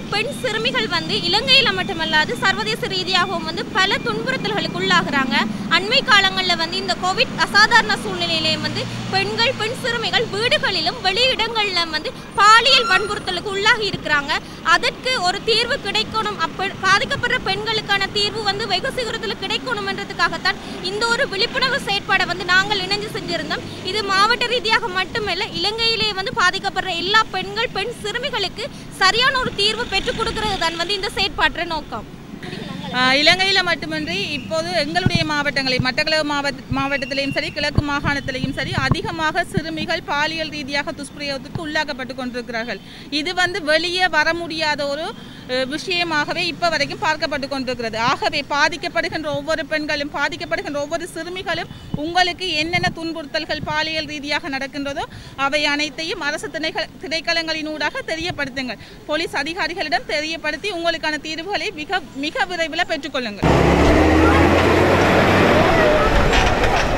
பெண் சிறுமிகள் வந்து இலங்கையில் மட்டுமல்லாது சர்வதேச ரீதியாகவும் வந்து பல துன்புறுத்தல்களுக்கு உள்ளாகுறாங்க அண்மை காலங்களில் வந்து இந்த கோவிட் அசாதாரண சூழ்நிலையிலே வந்து பெண்கள் பெண் சிறுமிகள் வீடுகளிலும் வெளியிடங்களிலும் வந்து பாலியல் வன்புறுத்தலுக்கு உள்ளாகி இருக்கிறாங்க அதற்கு ஒரு தீர்வு கிடைக்கணும் அப்ப பாதிக்கப்படுற பெண்களுக்கான தீர்வு வந்து வெகு சீக்கிரத்தில் கிடைக்கணும்ன்றதுக்காகத்தான் இந்த ஒரு விழிப்புணர்வு செயற்பாடை வந்து நாங்கள் இணைஞ்சு செஞ்சிருந்தோம் இது மாவட்ட ரீதியாக மட்டுமல்ல இலங்கையிலே வந்து பாதிக்கப்படுற எல்லா பெண்கள் பெண் சிறுமிகளுக்கு சரியான ஒரு தீர்வு பெற்றுக் கொடுக்கிறது தான் வந்து இந்த செயற்பாட்டின் நோக்கம் ஆஹ் இலங்கையில் மட்டுமின்றி இப்போது எங்களுடைய மாவட்டங்களில் மட்டக்களப்பு மாவட்ட மாவட்டத்திலையும் சரி கிழக்கு மாகாணத்திலையும் சரி அதிகமாக சிறுமிகள் பாலியல் ரீதியாக துஷ்பிரயோகத்துக்கு உள்ளாக்கப்பட்டு கொண்டிருக்கிறார்கள் இது வந்து வெளியே வர முடியாத ஒரு அஹ், விஷயமாகவே இப்போ வரைக்கும் பார்க்கப்பட்டு கொண்டிருக்கிறது ஆகவே பாதிக்கப்படுகின்ற ஒவ்வொரு பெண்களும் பாதிக்கப்படுகின்ற ஒவ்வொரு சிறுமிகளும் உங்களுக்கு என்னென்ன துன்புறுத்தல்கள் பாலியல் ரீதியாக நடக்கின்றதோ அவை அனைத்தையும் அரசு திணைக்கள திணைக்களங்களினூடாக தெரியப்படுத்துங்கள் போலீஸ் அதிகாரிகளிடம் தெரியப்படுத்தி உங்களுக்கான தீர்வுகளை மிக மிக விரைவில் பெற்றுக்கொள்ளுங்கள்